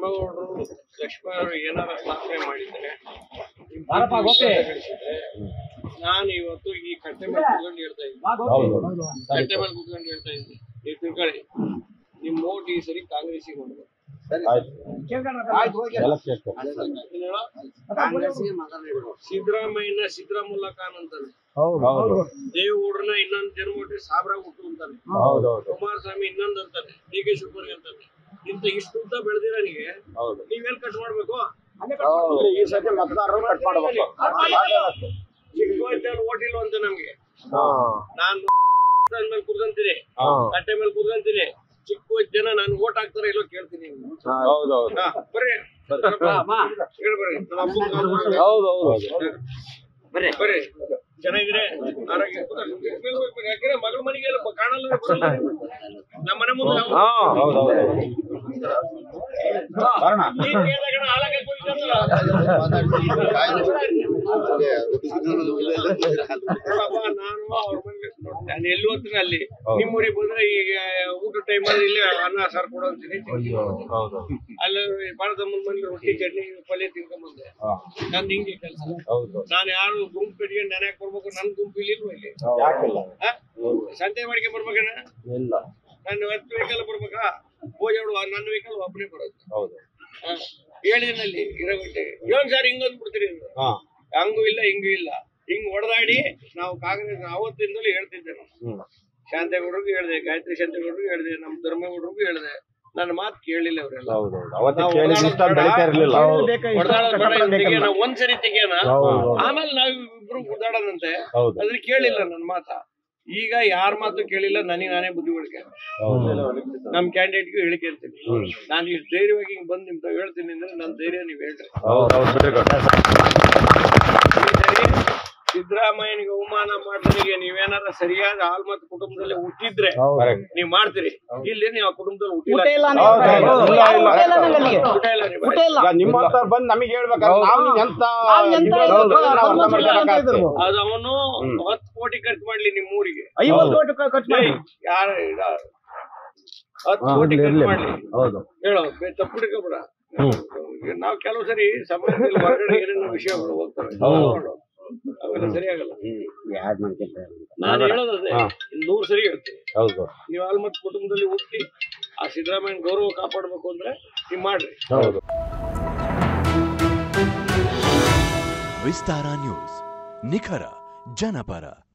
ಧರ್ಮಗೌಡರು ಲಕ್ಷ್ಮಣರು ಏನಾರ ಸ್ಥಾಪನೆ ಮಾಡಿದ್ರೆ ಬಾರಪ್ಪ ಗೋಪಿ. ಗಳಿಸಿದ್ರೆ ನಾನು ಇವತ್ತು ಈ ಕಟ್ಟೆ ಮೇಲೆ ಕುತ್ಕೊಂಡು ಹೇಳ್ತಾ ಇದ್ದೀನಿ ಹೌದು ಕಟ್ಟೆ ಮೇಲೆ ಕುತ್ಕೊಂಡು ಹೇಳ್ತಾ ಇದ್ದೀನಿ ನೀವು ತಿಳ್ಕೊಳ್ಳಿ ನಿಮ್ ಓಟ್ ಈ ಸರಿ ಕಾಂಗ್ರೆಸ್ಸಿಗೆ ಹೊಡೆದು ಆಯ್ತು ಎಲ್ಲ ಕೇಳ್ಕೊ. ಸಿದ್ದರಾಮಯ್ಯನ ಸಿದ್ದರಾಮುಲ್ಲಾ ಖಾನ್ ಅಂತಾನೆ ಹೌದು ದೇವೇಗೌಡರನ್ನ ಇನ್ನೊಂದು ಜನ್ಮ ಹುಟ್ಟಿ ಸಾಬ್ರಾಗ ಹುಟ್ಟು ಅಂತಾನೆ ಹೌದು ಹೌದು ಕುಮಾರಸ್ವಾಮಿ ಇನ್ನೊಂದ್ ಅಂತಾನೆ ಡಿ ಕೆ ಶಿವಕುಮಾರ್ ಅಂತಾನೆ ಇಂತ ಇಷ್ಟು ಉದ್ದ ಬೆಳೆದಿರೋನಿಗೆ ಹೌದು ನೀವೆಲ್ ಕಟ್ ಮಾಡ್ಬೇಕು ಹೌದು. ಈ ಸತಿ ಮತದಾರರು ಕಟ್ ಮಾಡ್ಬೇಕು ಚಿಕ್ಕ ವಯಸ್ಸಲ್ಲಿ ಓಟ್ ಇಲ್ಲ ಅಂತ ನಮ್ಗೆ ಹಾ. ನಾನು ಮೇಲೆ ಕುತ್ಕೊಂತೀನಿ ಹಾ. ಕಟ್ಟೆ ಮೇಲೆ ಕುತ್ಕೊಂತೀನಿ ಚಿಕ್ಕ ವಯಸ್ಸು ಜನ ನಾನು ಓಟ್ ಹಾಕ್ತಾರ ಇಲ್ಲೋ ಕೇಳ್ತೀನಿ ಹೌದು ಹೌದು ಹಾ, ಬರ್ರಿ ಹೇಳ್ಬರ್ರಿ ನಮ್ಮ ಅಪ್ಪನ ಕಾಲ್ ಮಾಡ್ರಿ. ಹೌದು ಹೌದು ಬರ್ರಿ ಚೆನ್ನಾಗಿದ್ರೆ ಆರೋಗ್ಯ ಕೂತ್ಕೊಳ್ಳಿ. ಯಾಕಂದ್ರೆ ಮಗಳ ಮನೆಗೆ ಎಲ್ಲ ಕಾಣಲ್ಲ ಬರಲ್ಲ ನೀವು. ನಮ್ಮ ಮನೆ ಮುಂದೆ ನಾವು- ಹಾ ಹೌದು ಹೌದು ಬರೋಣ ನೀನ್ ಕೇಳ್ದಾಗ ಹಾಲಾಗೆ ಕುಡಿತಾರಲ್ಲ. ನೋಡಪ್ಪ, ನಾನು ಅವ್ರ ಮನೆಗೆ ನೋಡ್- ನಾನು ಎಲ್ಲಿ ಹೋಗ್ತೀನಿ ಅಲ್ಲಿ ನಿಮ್ಮ ಊರಿಗೆ ಬಂದ್ರೆ ಈಗ ಊಟ ಟೈಮಲ್ಲಿ ಇಲ್ಲಿ ಅನ್ನ ಸಾರು ಕೊಡೋ ಅಂತೀನಿ ಹೌದು ಅಲ್ಲಿ ಭಾರತಮ್ಮನ ಮನೇಲಿ ರೊಟ್ಟಿ ಚಟ್ನಿ ಪಲ್ಯ ತಿನ್ಕೊಂಬಂದೆ ಹಾ. ನಂದು ಹಿಂಗೆ ಕೆಲಸ ಹೌದು ನಾನು ಯಾರು ಗುಂಪು ಕಟ್ಕೊಂಡು ನೆನೆಯಕ್ ಬರ್ಬೇಕು ನನ್ನ ಗುಂಪು ಇಲ್ಲಿ ಇಲ್ವಾ ಇಲ್ಲಿ ಯಾಕಿಲ್ಲ ಆ? ಸಂತೆ ಮಾಡಿಕೆ ಬರ್ಬೇಕಣ್ಣ ಇಲ್ಲ ನನ್ನ ಹತ್ತು ವೆಹಿಕಲ್ ಬರ್ಬೇಕಾ ಹೋಜಾಡು ನನ್ನ ವೆಹಿಕಲ್ ಒಬ್ಬನೇ ಬರೋದು ಹೌದು ಆ, ಹೇಳಿದ್ನಲ್ಲಿ ಇರೋ ಗಂಟೆಗೆ ಏನ್ ಸರ್ ಹಿಂಗ್ ಬಿಡ್ತೀರಿ ಹಾ ಹಂಗೂ ಇಲ್ಲ ಹಿಂಗೂ ಇಲ್ಲ ಹಿಂಗ್ ಹೊಡೆದಾಡಿ ನಾವು ಕಾಂಗ್ರೆಸ್ ಅವತ್ತಿಂದಲೂ ಹೇಳ್ತಿದ್ದೆ ನಾನು ಹ್ಮ್ ಶಾಂತೇಗೌಡರಿಗೂ ಹೇಳಿದೆ ಗಾಯತ್ರಿ ಶಾಂತೇಗೌಡರಿಗೂ ಹೇಳಿದೆ ನಮ್ಮ ಧರ್ಮೇಗೌಡರಿಗೂ ಹೇಳಿದೆ ನನ್ನ ಮಾತು ಕೇಳಿಲ್ಲ ಅವರೆಲ್ಲ ಹೌದು ಹೌದು ಅವತ್ತೇ ಕೇಳಿ ಸಿಸ್ಟಮ್ ಬೆಳಿತಾ ಇರ್ಲಿಲ್ಲ ತೆಗಿಯೋಣ ಒಂದ್ಸರಿ ತೆಗಿಯೋಣ ಆಮೇಲೆ ನಾವ್ ಇಬ್ರು ಗುದ್ದಾಡೋದಂತೆ ಹೌದು ಅದ್ರ ಕೇಳಿಲ್ಲ ನನ್ನ ಮಾತ ಈಗ ಯಾರ ಮಾತು ಕೇಳಿಲ್ಲ ನನಗೆ ನಾನೇ ಬುದ್ಧಿ ಹೇಳಿಕೆ ಹೌದು ನಮ್ ಕ್ಯಾಂಡಿಡೇಟ್ಗೂ ಹೇಳಿಕೆ ಅಂತೀನಿ ನಾನು ಇಷ್ಟು ಧೈರ್ಯವಾಗಿ ಹಿಂಗ್ ಬಂದು ನಿಮ್ ತಾವ್ ಹೇಳ್ತೀನಿ ಅಂದ್ರೆ ನನ್ನ ಧೈರ್ಯ ನೀವ್ ಹೇಳ್ರಿ ಹೌದು ಹೌದು ಬಿಡ್ರಿ ಗೊತ್ತಾ? ಈ ಸರಿ ಸಿದ್ದರಾಮಯ್ಯನಿಗೆ ಅವಮಾನ ಮಾಡಿದ್ರಿಗೆ ನೀವೇನಾರ ಸರಿಯಾದ ಆಲ್ಮತ್ ಕುಟುಂಬದಲ್ಲಿ ಹುಟ್ಟಿದ್ರೆ Correct. ನೀವ್ ಮಾಡ್ತೀರಿ ಇಲ್ಲಿ ನೀವು ಆ ಕುಟುಂಬದಲ್ಲಿ ಊಟ ಹುಟ್ಟಿಲ್ಲ ಇಲ್ಲ ಹೌದು, ಹೌದು. ಇಲ್ಲ, ಇಲ್ಲ. ಊಟ ಇಲ್ಲ ನಂಗಲ್ಲಿಗೆ. ಊಟ ಇಲ್ಲ ನೀವು. ಊಟ ಇಲ್ಲ ಈಗ ನಿಮ್ಮ ಹತ್ರ ಬಂದು ನಮಗೆ ಹೇಳ್ಬೇಕಾದ್ರೆ ನಾವು ಎಂತ ನಾವು ಎಂತ ಇದು ಹೌದು, ನಾವು ಅರ್ಥ ಹೌದು, ಮಾಡ್ಕೊಳಕ್ಕಾಗ್ತದೆ. ಹೌದು. ಅದು ಅವನು ಹತ್ತು ಕೋಟಿ ಖರ್ಚು ಮಾಡ್ಲಿ ನಿಮ್ ಊರಿಗೆ ಐವತ್ತು ಕೋಟಿ ಕ- ಖರ್ಚು ಮಾಡಿ ಯಾರ ಹತ್ತು ಕೋಟಿ ಖರ್ಚು ಮಾಡ್ಲಿ ಹೌದು ಹೇಳೋ ಬೆ- ತಪ್ಪು ಹಿಡ್ಕೊಬೇಡ ನಾವು ಕೆಲವು ಸರಿ ಸಮಾಜದಲ್ಲಿ ಹೊರಗಡೆ ಏನೇನೋ ವಿಷಯಗಳು ಹೋಗ್ತವೆ ನೋಡು. ಅವೆಲ್ಲ ಸರಿಯಾಗಲ್ಲ ನಾನು ಹೇಳೋದು ಅದೇ ಇನ್ನು ನೂರು ಸರಿ ಹೇಳ್ತೀನಿ ಹೌದು ನೀವು ಆಲ್ಮತ್ ಕುಟುಂಬದಲ್ಲಿ ಹುಟ್ಟಿ ಆ ಸಿದ್ದರಾಮಯ್ಯನ ಗೌರವ ಕಾಪಾಡಬೇಕು ಅಂದ್ರೆ ನೀವು ಮಾಡ್ರಿ ಹೌದು ವಿಸ್ತಾರ ನ್ಯೂಸ್ ನಿಖರ ಜನಪರ